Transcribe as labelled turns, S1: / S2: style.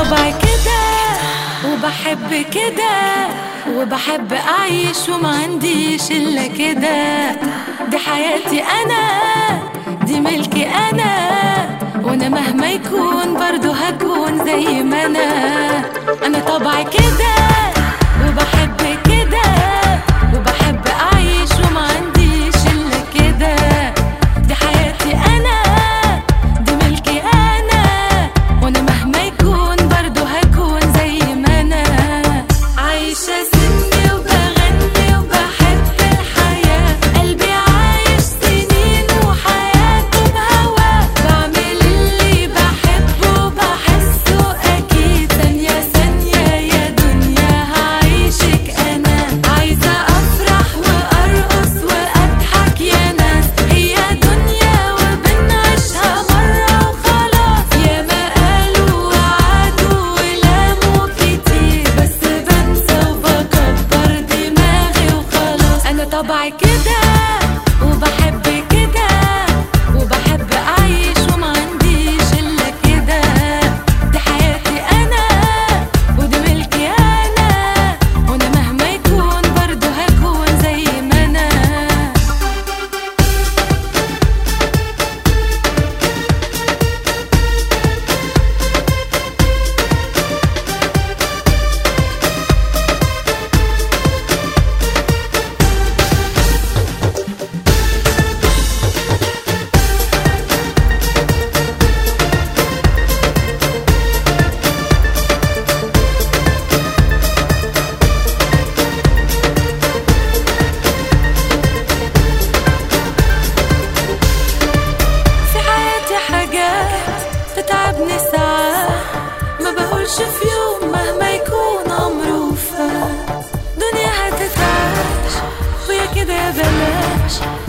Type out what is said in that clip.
S1: طبعي كده وبحب كده وبحب أعيش وما عنديش إلا كده دي حياتي أنا دي ملكي أنا وأنا مهما يكون برضو هكون زي ما أنا أنا طبعي كده وبحب كده وبحب أعيش وما عنديش إلا كده دي حياتي أنا دي ملكي أنا وأنا مهما يكون برضو هكون زي ما أنا عايشة سني وبغني وبحب الحياة قلبي عايش سنين وحياته بهواه بعمل اللي بحبه وبحسه أكيد ثانية ثانية يا دنيا هعيشك أنا عايزة أفرح وأرقص وأضحك يا ناس هي دنيا وبنعيشها مرة وخلاص يا ما قالوا وعدوا ولاموا كتير بس بنسى وبكبر دماغي وخلاص أنا طبعي كده وبحب كده وبحب أعيش وما عنديش إلا كده دي حياتي أنا ودي ملكي أنا وأنا مهما يكون برضو هكون زي ما أنا في حياتي حاجات تتعبني ساعات ما بقولش في يوم مهما يكون عمره فات دنيا هتتعاش ويا كده يا بلاش